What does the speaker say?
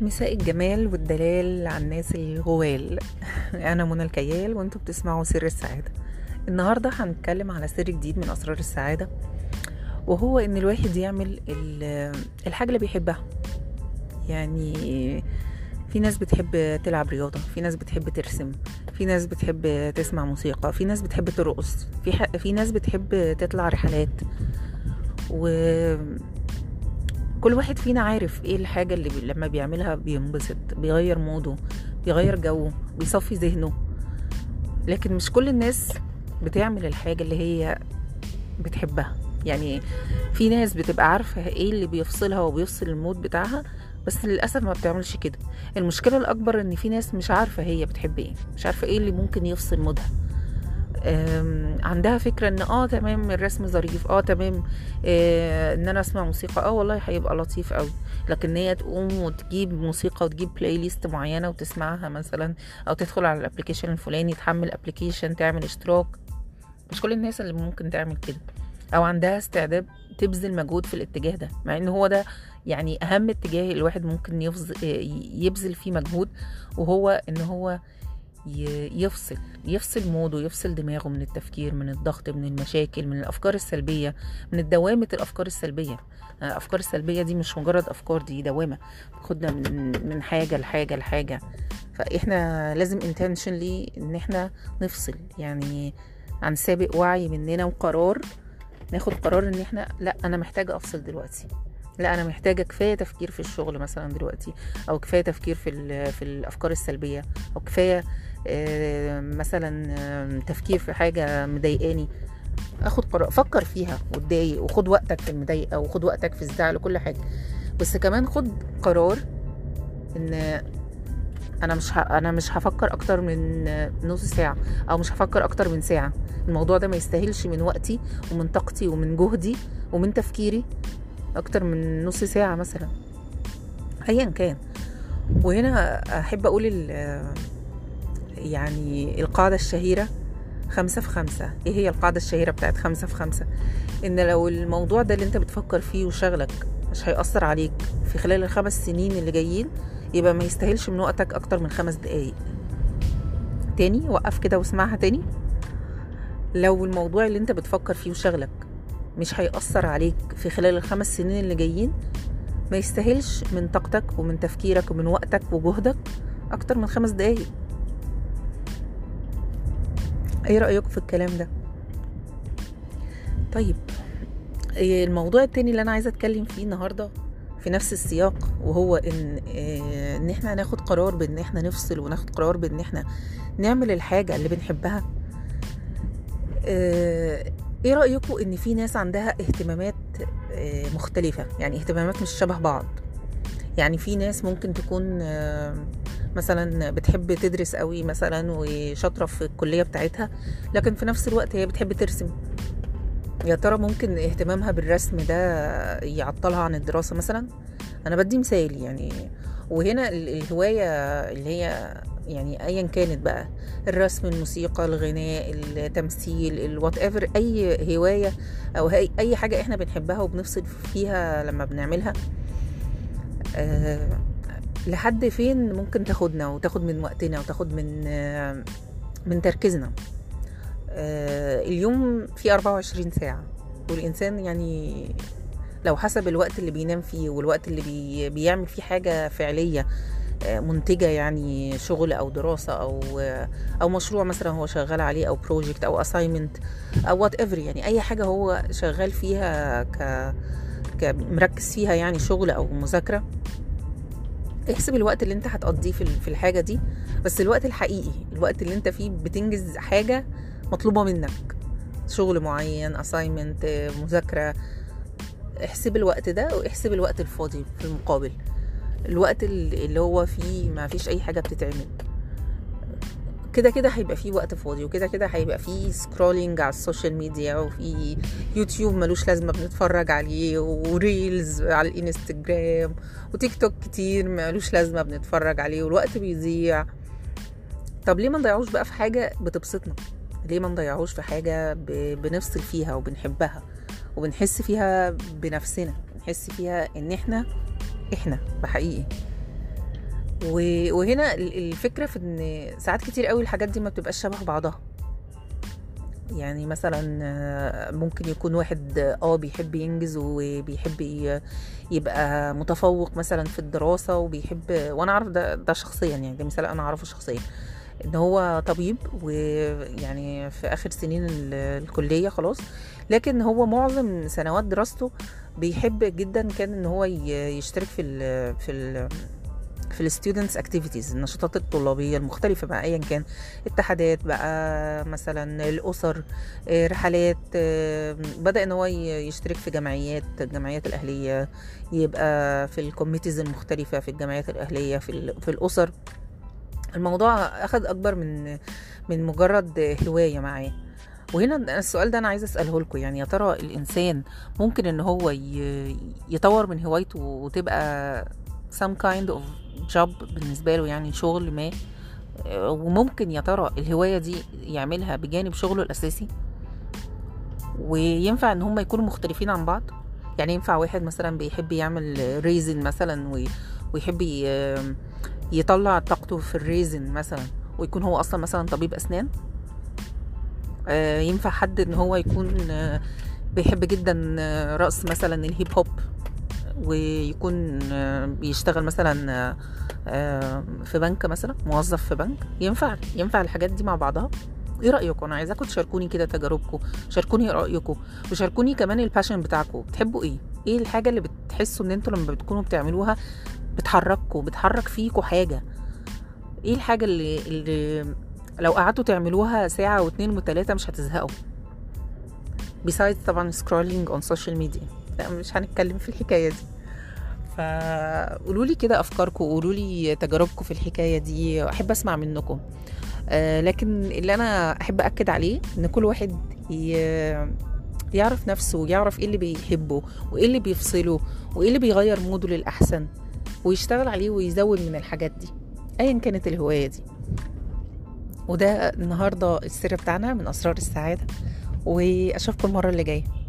مساء الجمال والدلال على الناس الغوال انا منى الكيال وانتوا بتسمعوا سر السعاده النهارده هنتكلم على سر جديد من اسرار السعاده وهو ان الواحد يعمل ال- الحاجه اللي بيحبها يعني في ناس بتحب تلعب رياضه في ناس بتحب ترسم في ناس بتحب تسمع موسيقى في ناس بتحب ترقص في ح... في ناس بتحب تطلع رحلات و كل واحد فينا عارف ايه الحاجة اللي بي... لما بيعملها بينبسط بيغير موده بيغير جوه بيصفي ذهنه لكن مش كل الناس بتعمل الحاجة اللي هي بتحبها يعني في ناس بتبقى عارفة ايه اللي بيفصلها وبيفصل المود بتاعها بس للأسف ما بتعملش كده المشكلة الأكبر إن في ناس مش عارفة هي بتحب ايه مش عارفة ايه اللي ممكن يفصل مودها أم، عندها فكرة ان اه تمام الرسم ظريف اه تمام آه ان انا اسمع موسيقى اه والله هيبقى لطيف قوي لكن هي تقوم وتجيب موسيقى وتجيب بلاي ليست معينة وتسمعها مثلا او تدخل على الابلكيشن الفلاني تحمل ابلكيشن تعمل اشتراك مش كل الناس اللي ممكن تعمل كده او عندها استعداد تبذل مجهود في الاتجاه ده مع ان هو ده يعني اهم اتجاه الواحد ممكن يفز- يبذل فيه مجهود وهو ان هو ي- يفصل يفصل موده يفصل دماغه من التفكير من الضغط من المشاكل من الافكار السلبيه من دوامه الافكار السلبيه الافكار السلبيه دي مش مجرد افكار دي دوامه خدنا من من حاجه لحاجه لحاجه فاحنا لازم intentionally ان احنا نفصل يعني عن سابق وعي مننا وقرار ناخد قرار ان احنا لا انا محتاجه افصل دلوقتي لا انا محتاجه كفايه تفكير في الشغل مثلا دلوقتي او كفايه تفكير في ال- في الافكار السلبيه او كفايه آه، مثلا آه، تفكير في حاجه مضايقاني اخد قرار فكر فيها واتضايق وخد وقتك في المضايقه وخد وقتك في الزعل وكل حاجه بس كمان خد قرار ان انا مش ه... انا مش هفكر اكتر من نص ساعه او مش هفكر اكتر من ساعه الموضوع ده ما يستاهلش من وقتي ومن طاقتي ومن جهدي ومن تفكيري اكتر من نص ساعه مثلا ايا كان وهنا احب اقول ال- يعني القاعده الشهيره خمسة في خمسة ايه هي القاعدة الشهيرة بتاعت خمسة في خمسة ان لو الموضوع ده اللي انت بتفكر فيه وشغلك مش هيأثر عليك في خلال الخمس سنين اللي جايين يبقى ما يستاهلش من وقتك اكتر من خمس دقايق تاني وقف كده واسمعها تاني لو الموضوع اللي انت بتفكر فيه وشغلك مش هيأثر عليك في خلال الخمس سنين اللي جايين ما يستاهلش من طاقتك ومن تفكيرك ومن وقتك وجهدك اكتر من خمس دقايق ايه رأيكم في الكلام ده طيب إيه الموضوع التاني اللي انا عايزه اتكلم فيه النهارده في نفس السياق وهو ان إيه ان احنا ناخد قرار بان احنا نفصل وناخد قرار بان احنا نعمل الحاجه اللي بنحبها إيه ايه رايكم ان في ناس عندها اهتمامات إيه مختلفه يعني اهتمامات مش شبه بعض يعني في ناس ممكن تكون آه، مثلا بتحب تدرس قوي مثلا وشاطره في الكليه بتاعتها لكن في نفس الوقت هي بتحب ترسم يا ترى ممكن اهتمامها بالرسم ده يعطلها عن الدراسة مثلا أنا بدي مثال يعني وهنا ال- الهواية اللي هي يعني أيا كانت بقى الرسم الموسيقى الغناء التمثيل الوات ايفر أي هواية أو هي أي حاجة إحنا بنحبها وبنفصل فيها لما بنعملها أه لحد فين ممكن تاخدنا وتاخد من وقتنا وتاخد من آه، من تركيزنا آه، اليوم فيه 24 ساعة والإنسان يعني لو حسب الوقت اللي بينام فيه والوقت اللي بي بيعمل فيه حاجة فعلية آه، منتجة يعني شغل أو دراسة أو آه، أو مشروع مثلا هو شغال عليه أو بروجكت أو أساينمنت أو وات ايفر يعني أي حاجة هو شغال فيها ك ك- مركز فيها يعني شغل أو مذاكرة احسب الوقت اللي انت هتقضيه في ال- في الحاجة دي بس الوقت الحقيقي الوقت اللي انت فيه بتنجز حاجة مطلوبة منك شغل معين assignment آه، مذاكرة احسب الوقت ده واحسب الوقت الفاضي في المقابل الوقت ال- اللي هو فيه ما فيش اي حاجة بتتعمل كده كده هيبقى فيه وقت فاضي وكده كده هيبقى فيه سكرولينج على السوشيال ميديا وفي يوتيوب ملوش لازمة بنتفرج عليه وريلز على الانستجرام وتيك توك كتير ملوش لازمة بنتفرج عليه والوقت بيضيع طب ليه ما نضيعوش بقى في حاجة بتبسطنا ليه ما نضيعوش في حاجة ب- بنفصل فيها وبنحبها وبنحس فيها بنفسنا بنحس فيها ان احنا احنا بحقيقي و- وهنا ال- الفكره في ان ساعات كتير قوي الحاجات دي ما بتبقاش شبه بعضها يعني مثلا آه، ممكن يكون واحد اه بيحب ينجز وبيحب ي- يبقى متفوق مثلا في الدراسة وبيحب وانا اعرف ده ده شخصيا يعني ده مثال انا اعرفه شخصيا ان هو طبيب ويعني في اخر سنين ال- الكلية خلاص لكن هو معظم سنوات دراسته بيحب جدا كان ان هو ي- يشترك في ال في ال في الستودنتس اكتيفيتيز النشاطات الطلابيه المختلفه بقى ايا كان اتحادات بقى مثلا الاسر آه، رحلات آه، بدا ان هو ي- يشترك في جمعيات الجمعيات الاهليه يبقى في الكوميتيز المختلفه في الجمعيات الاهليه في ال- في الاسر الموضوع اخذ اكبر من من مجرد هوايه معاه وهنا أنا السؤال ده انا عايزه اساله لكم يعني يا ترى الانسان ممكن ان هو ي- يطور من هوايته وتبقى some kind of job بالنسبه له يعني شغل ما آه، وممكن يا ترى الهوايه دي يعملها بجانب شغله الاساسي وينفع ان هم يكونوا مختلفين عن بعض يعني ينفع واحد مثلا بيحب يعمل ريزن مثلا وي- ويحب ي- يطلع طاقته في الريزن مثلا ويكون هو اصلا مثلا طبيب اسنان آه، ينفع حد ان هو يكون آه، بيحب جدا آه، رقص مثلا الهيب هوب ويكون آه، بيشتغل مثلا آه، آه، في بنك مثلا موظف في بنك ينفع ينفع الحاجات دي مع بعضها ايه رايكم انا عايزاكم تشاركوني كده تجاربكم شاركوني رايكم وشاركوني كمان الباشن بتاعكم بتحبوا ايه ايه الحاجه اللي بتحسوا ان انتوا لما بتكونوا بتعملوها بتحرككم بتحرك فيكوا حاجه ايه الحاجه اللي, اللي لو قعدتوا تعملوها ساعه واتنين وتلاته مش هتزهقوا besides طبعا scrolling on social media لا مش هنتكلم في الحكايه دي فقولوا لي كده افكاركم قولوا لي تجاربكم في الحكايه دي احب اسمع منكم آه لكن اللي انا احب اكد عليه ان كل واحد ي- يعرف نفسه ويعرف ايه اللي بيحبه وايه اللي بيفصله وايه اللي بيغير موده للاحسن ويشتغل عليه ويزود من الحاجات دي ايا كانت الهوايه دي وده النهارده السر بتاعنا من اسرار السعاده واشوفكم المره اللي جايه